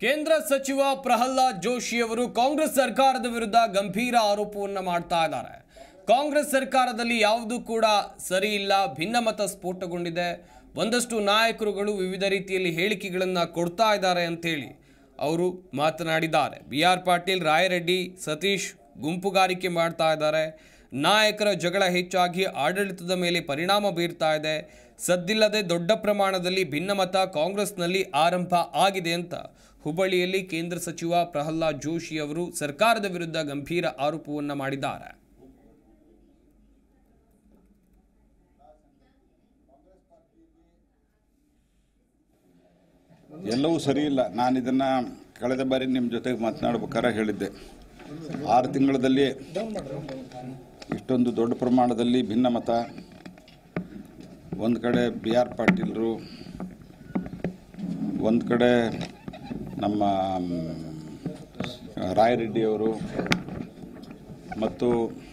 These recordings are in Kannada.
ಕೇಂದ್ರ ಸಚಿವ ಪ್ರಹ್ಲಾದ್ ಜೋಶಿ ಅವರು ಕಾಂಗ್ರೆಸ್ ಸರ್ಕಾರದ ವಿರುದ್ಧ ಗಂಭೀರ ಆರೋಪವನ್ನ ಮಾಡ್ತಾ ಇದ್ದಾರೆ ಕಾಂಗ್ರೆಸ್ ಸರ್ಕಾರದಲ್ಲಿ ಯಾವುದೂ ಕೂಡ ಸರಿ ಇಲ್ಲ ಭಿನ್ನಮತ ಸ್ಫೋಟಗೊಂಡಿದೆ ಒಂದಷ್ಟು ನಾಯಕರುಗಳು ವಿವಿಧ ರೀತಿಯಲ್ಲಿ ಹೇಳಿಕೆಗಳನ್ನ ಕೊಡ್ತಾ ಇದ್ದಾರೆ ಅಂತೇಳಿ ಅವರು ಮಾತನಾಡಿದ್ದಾರೆ ಬಿ ಆರ್ ಪಾಟೀಲ್ ರಾಯರೆಡ್ಡಿ ಸತೀಶ್ ಗುಂಪುಗಾರಿಕೆ ಮಾಡ್ತಾ ಇದ್ದಾರೆ ನಾಯಕರ ಜಗಳ ಹೆಚ್ಚಾಗಿ ಆಡಳಿತದ ಮೇಲೆ ಪರಿಣಾಮ ಬೀರ್ತಾ ಇದೆ ಸದ್ದಿಲ್ಲದೆ ದೊಡ್ಡ ಪ್ರಮಾಣದಲ್ಲಿ ಭಿನ್ನಮತ ಕಾಂಗ್ರೆಸ್ನಲ್ಲಿ ಆರಂಭ ಆಗಿದೆ ಅಂತ ಹುಬ್ಬಳ್ಳಿಯಲ್ಲಿ ಕೇಂದ್ರ ಸಚಿವ ಪ್ರಹ್ಲಾದ್ ಜೋಶಿ ಅವರು ಸರ್ಕಾರದ ವಿರುದ್ಧ ಗಂಭೀರ ಆರೋಪವನ್ನ ಮಾಡಿದ್ದಾರೆ ಎಲ್ಲವೂ ಸರಿ ಇಲ್ಲ ನಾನು ಇದನ್ನು ಕಳೆದ ಬಾರಿ ನಿಮ್ಮ ಜೊತೆಗೆ ಮಾತನಾಡ್ಬೇಕಾದ್ರೆ ಹೇಳಿದ್ದೆ ಆರು ತಿಂಗಳಲ್ಲಿ ಇಷ್ಟೊಂದು ದೊಡ್ಡ ಪ್ರಮಾಣದಲ್ಲಿ ಭಿನ್ನಮತ ಒಂದು ಕಡೆ ಬಿ ಆರ್ ಪಾಟೀಲರು ಒಂದು ಕಡೆ ನಮ್ಮ ಮ್, ರಾಯರೆಡ್ಡಿಯವರು ಮತ್ತು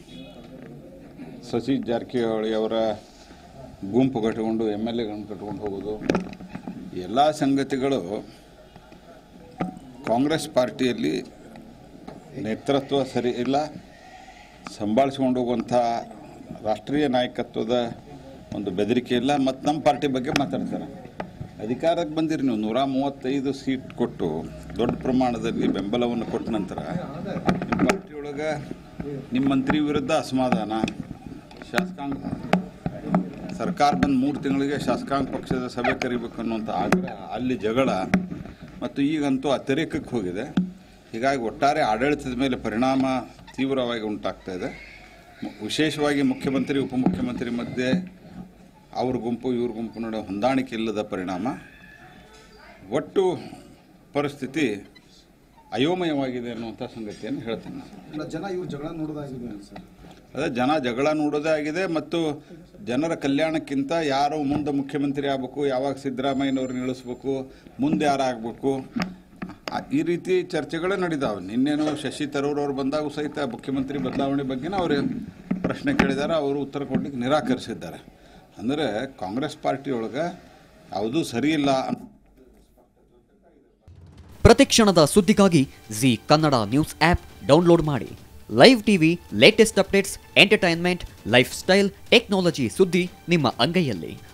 ಸತೀಶ್ ಜಾರಕಿಹೊಳಿ ಅವರ ಗುಂಪು ಕಟ್ಟಿಕೊಂಡು ಎಮ್ ಎಲ್ ಎಗಳನ್ನು ಕಟ್ಕೊಂಡು ಹೋಗೋದು ಎಲ್ಲ ಸಂಗತಿಗಳು ಕಾಂಗ್ರೆಸ್ ಪಾರ್ಟಿಯಲ್ಲಿ ನೇತೃತ್ವ ಸರಿ ಇಲ್ಲ ಸಂಭಾಳಿಸ್ಕೊಂಡು ಹೋಗುವಂಥ ರಾಷ್ಟ್ರೀಯ ನಾಯಕತ್ವದ ಒಂದು ಬೆದರಿಕೆ ಇಲ್ಲ ಮತ್ತು ನಮ್ಮ ಪಾರ್ಟಿ ಬಗ್ಗೆ ಮಾತಾಡ್ತಾರೆ ಅಧಿಕಾರಕ್ಕೆ ಬಂದಿರಿ ನೀವು ನೂರ ಮೂವತ್ತೈದು ಸೀಟ್ ಕೊಟ್ಟು ದೊಡ್ಡ ಪ್ರಮಾಣದಲ್ಲಿ ಬೆಂಬಲವನ್ನು ಕೊಟ್ಟ ನಂತರ ನಿಮ್ಮ ಪಾರ್ಟಿಯೊಳಗೆ ನಿಮ್ಮ ಮಂತ್ರಿ ವಿರುದ್ಧ ಅಸಮಾಧಾನ ಶಾಸಕಾಂಗ ಸರ್ಕಾರ ಬಂದು ಮೂರು ತಿಂಗಳಿಗೆ ಶಾಸಕಾಂಗ ಪಕ್ಷದ ಸಭೆ ಕರಿಬೇಕು ಅನ್ನುವಂಥ ಆಗ್ರಹ ಅಲ್ಲಿ ಜಗಳ ಮತ್ತು ಈಗಂತೂ ಅತಿರೇಕಕ್ಕೆ ಹೋಗಿದೆ ಹೀಗಾಗಿ ಒಟ್ಟಾರೆ ಆಡಳಿತದ ಮೇಲೆ ಪರಿಣಾಮ ತೀವ್ರವಾಗಿ ಉಂಟಾಗ್ತಾ ಇದೆ ಮು- ವಿಶೇಷವಾಗಿ ಮುಖ್ಯಮಂತ್ರಿ ಉಪಮುಖ್ಯಮಂತ್ರಿ ಮಧ್ಯೆ ಅವ್ರ ಗುಂಪು ಇವ್ರ ಗುಂಪು ನಡುವೆ ಹೊಂದಾಣಿಕೆ ಇಲ್ಲದ ಪರಿಣಾಮ ಒಟ್ಟು ಪರಿಸ್ಥಿತಿ ಅಯೋಮಯವಾಗಿದೆ ಅನ್ನುವಂಥ ಸಂಗತಿಯನ್ನು ಹೇಳ್ತೇನೆ ನಾನು ಅಲ್ಲ ಜನ ಇವ್ರ ಜಗಳ ನೋಡೋದಾಗಿದೆ ಸರ್ ಅದೇ ಜನ ಜಗಳ ನೋಡೋದೇ ಆಗಿದೆ ಮತ್ತು ಜನರ ಕಲ್ಯಾಣಕ್ಕಿಂತ ಯಾರು ಮುಂದೆ ಮುಖ್ಯಮಂತ್ರಿ ಆಗಬೇಕು ಯಾವಾಗ ಸಿದ್ದರಾಮಯ್ಯನವ್ರನ್ನ ಇಳಿಸ್ಬೇಕು ಮುಂದೆ ಯಾರಾಗಬೇಕು ಈ ರೀತಿ ಚರ್ಚೆಗಳೇ ನಡೀತಾವೆ ನಿನ್ನೇನು ಶಶಿ ತರೂರ್ ಅವ್ರು ಬಂದಾಗ ಸಹಿತ ಮುಖ್ಯಮಂತ್ರಿ ಬದಲಾವಣೆ ಬಗ್ಗೆನೇ ಅವರು ಪ್ರಶ್ನೆ ಕೇಳಿದ್ದಾರೆ ಅವರು ಉತ್ತರ ಕೊಡ್ಲಿಕ್ಕೆ ನಿರಾಕರಿಸಿದ್ದಾರೆ ಅಂದರೆ ಕಾಂಗ್ರೆಸ್ ಪಾರ್ಟಿಯೊಳಗೆ ಯಾವುದೂ ಸರಿ ಇಲ್ಲ ಅಂತ ಪ್ರತಿಕ್ಷಣದ ಸುದ್ದಿಗಾಗಿ Zee Kannada news app download ಮಾಡಿ live TV latest updates entertainment lifestyle technology ಸುದ್ದಿ ನಿಮ್ಮ ಅಂಗೈಯಲ್ಲಿ